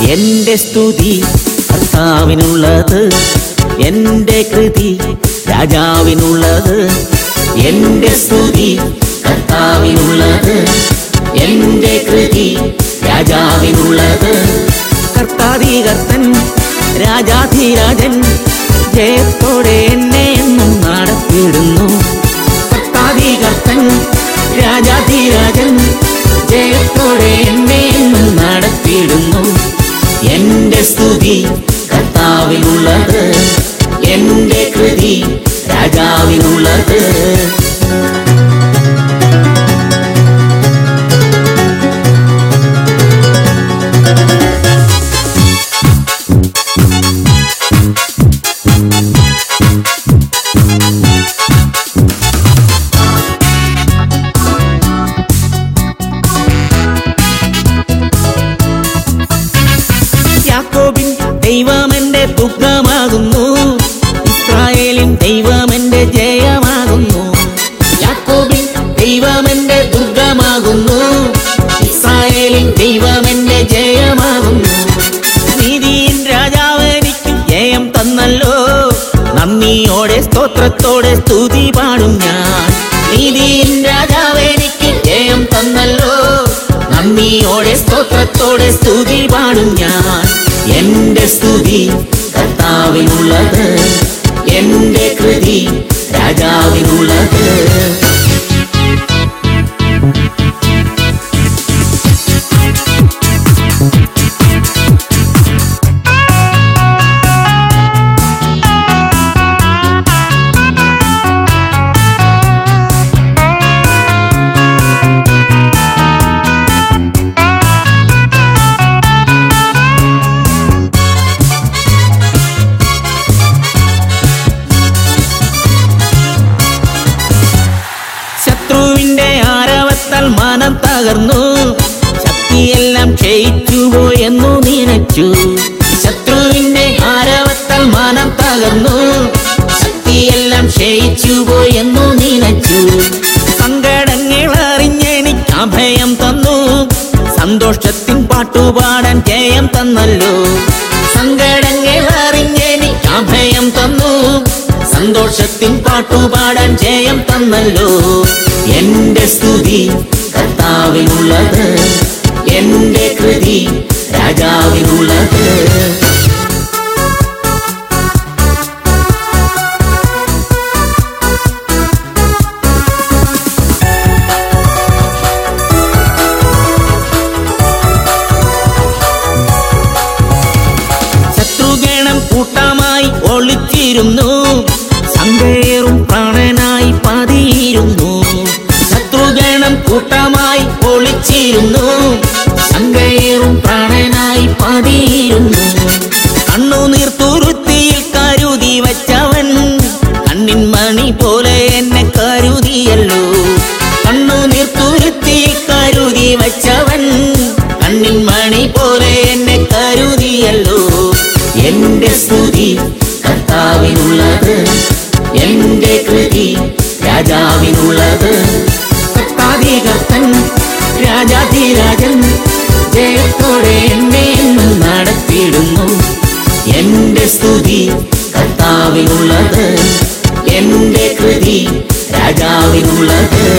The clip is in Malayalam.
എന്റെ സ്തുതി കർത്താവിനുള്ളത് എന്റെ കൃതി രാജാവിനുള്ളത് എന്റെ സ്തുതി കർത്താവിനുള്ളത് എന്റെ കൃതി രാജാവിനുള്ളത് കർത്താധികർത്തൻ രാജാധിരാജൻ ജയത്തോടെ എന്നെ എന്നും നടത്തിയിടുന്നു കർത്താധികർത്തൻ രാജാധിരാജൻ ജയത്തോടെ എന്നെ എന്നും നടത്തിയിടുന്നു എന്റെ സ്തുതി കർത്താവിനുള്ളത് എന്റെ കൃതി രാജാവിനുള്ളത് യാക്കോബിൻ ദൈവമെന്റെ ദുഃഖമാകുന്നു ഇസ്രായേലിൻ ദൈവമെന്റെ ജയമാകുന്നു യാക്കോബിൻ ദൈവമെന്റെ ദുർഗമാകുന്നു ഇസ്രായേലിൻ ദൈവമെന്റെ ജയമാകുന്നു നീതിയിൻ രാജാവ് എനിക്ക് ജയം തന്നല്ലോ നന്ദിയോടെ സ്തോത്രത്തോടെ സ്തുതി പാടും ഞാൻ നീതിയിൻ രാജാവ് എനിക്ക് ജയം തന്നല്ലോ നന്ദിയോടെ സ്തോത്രത്തോടെ സ്തുതി പാടും ഞാൻ എന്റെ സ്തുതി കർത്താവിനുള്ളത് എന്റെ കൃതി രാജാവിനുള്ളത് ശത്രുവിന്റെ ആരവത്താൽ മനം തകർന്നു ശക്തിയെല്ലാം ക്ഷയിച്ചുപോയെന്നു നനച്ചു ശത്രുവിന്റെ ആരവത്താൽ മനം തകർന്നു ശക്തിയെല്ലാം ക്ഷയിച്ചുപോയെന്നു നനച്ചു സങ്കടങ്ങൾ അറിഞ്ഞെനിക്ക് അഭയം തന്നു സന്തോഷത്തിൻ പാട്ടുപാടാൻ ജയം തന്നല്ലോ സങ്കടങ്ങൾ അറിഞ്ഞെനിക്ക് അഭയം തന്നു സന്തോഷത്തിൻ പാട്ടുപാടാൻ ജയം തന്നല്ലോ എന്റെ സ്തുതി കർത്താവിനുള്ളത് എന്റെ കൃതി രാജാവിനുള്ളത് ശത്രുഗണം കൂട്ടമായി ഒളിച്ചിരുന്നു സങ്കേറും പ്രാണനായി പതിയിരുന്നു ശത്രുഗണം കൂട്ടമായി ഒളിച്ചിരുന്നു സങ്കേറും പ്രാണനായി പതിയിരുന്നു കണ്ണുനീർ തുരുത്തിയിൽ കരുതി വച്ചവൻ കണ്ണിൻ മണി പോലെ എന്നെ കരുതിയല്ലോ കണ്ണുനീർ തുരുത്തിയിൽ കരുതി വച്ചവൻ കണ്ണിൻ മണി പോലെ എന്നെ കരുതിയല്ലോ എന്റെ സ്തുതി കർത്താവിനുള്ളത് എന്റെ കൃതി രാജാവിനുള്ളത് കർത്താധികർത്തൻ രാജാധിരാജൻ ജയത്തോടെ എന്നെ എന്നും നടത്തിയിടുന്നു എന്റെ സ്തുതി കർത്താവിനുള്ളത് എന്റെ കൃതി രാജാവിനുള്ളത്